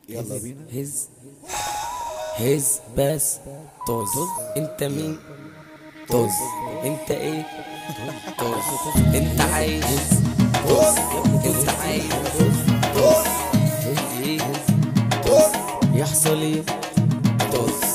يلا بينا هز هز بس طز انت مين طز انت ايه طز انت عايز طز انت عايز طز ايه يحصل ايه طز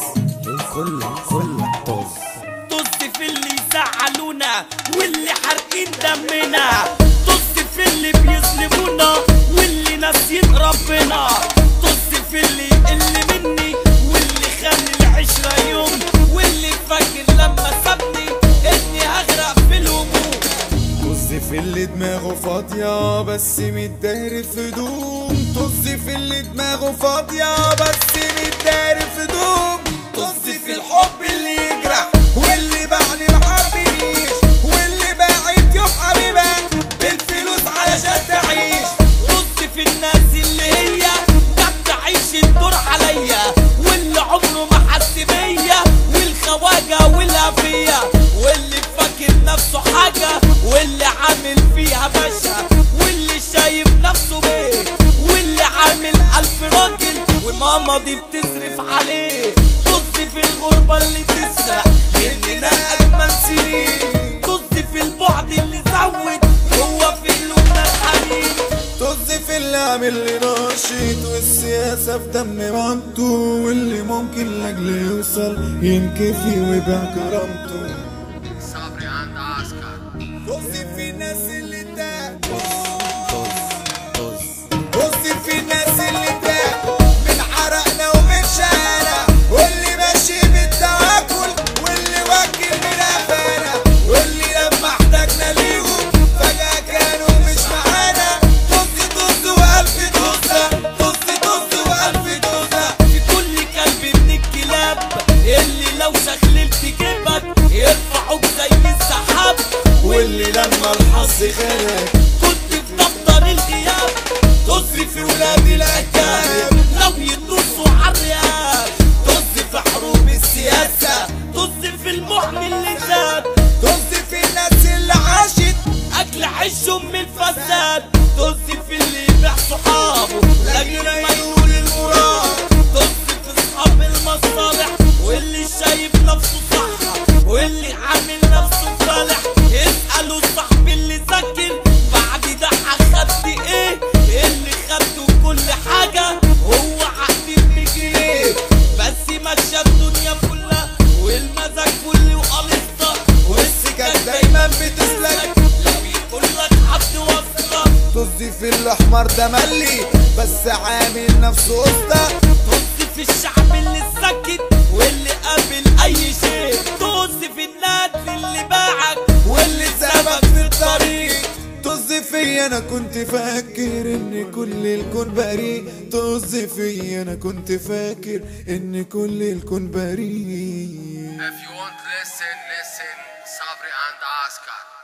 كله كله طز طز في اللي يزعلونا واللي حارقين دمنا طز في اللي بيظلمونا واللي ناسيين ربنا طز في اللي يقل مني واللي خلي العشرة يوم واللي فاكر لما سابني اني هغرق في الهموم طز في اللي دماغه فاضية بس متداري في هدوم طز في اللي دماغه فاضية بس متداري في هدوم طز في الحب اللي يجرح واللي بعد ما حبنيش واللي باعت يبقى بيبان بالفلوس علشان تعيش طز في الناس اللي هي جت تعيش الدور عليا واللي عمره ما حس بيا والخواجه والهفيه واللي فاكر نفسه حاجه واللي عامل فيها باشا واللي شايف نفسه بيه واللي عامل الف راجل وماما دي بتصرف عليه طز في الغربه اللي تسرق مننا اجمل سنين طز في البعد اللي زود هو في قلوبنا الحنين طز في اللي عامل لي نشيط والسياسة في دم مامته واللي ممكن لاجل يوصل ينكفي ويبيع كرامته صبري عند عسكر طز في الناس اللي تاك طز طز طز في الناس اللي تاك من عرقنا ومن شقانا واللي ماشي بالتواكل واللي واكل من قفانا واللي لما احتاجنا ليهم فجأة كانوا مش معانا طز طز وألف طزة طز طز وألف طزة في كل كلب من الكلاب اللي لو شخللت جيبك يرفعوك زي السحاب واللي لما الحظ خانك كنت في دفتر الغياب طز في ولاد العتاب لو يدوسوا عالرياب طز في حروب السياسة طز في المحن اللي زاد طز في الناس اللي عاشت اكل عيشهم من الفساد طز في اللي يبيع صحابه لاجل ما يقول المراد طز في اصحاب المصالح واللي شايف نفسه صح واللي عامل نفسه صالح اسألوا صاحبي اللي ذاكر بعد ده اخدت ايه اللي خدته كل حاجة هو عقدي بجنيه بس ماشية الدنيا كلها والمزاج كله وقلصة والسكك دايما بتسلك لو يقول لك حد وصلك طز في الاحمر ده ملي بس عامل نفسه اسطى طز في الشعب اللي سكت واللي قابل اي شيء طز في النادل اللي باعك واللي سابك في الطريق طز في انا كنت فاكر ان كل الكون بريء طز في انا كنت فاكر ان كل الكون بريء If you want listen listen صبري عند عسكر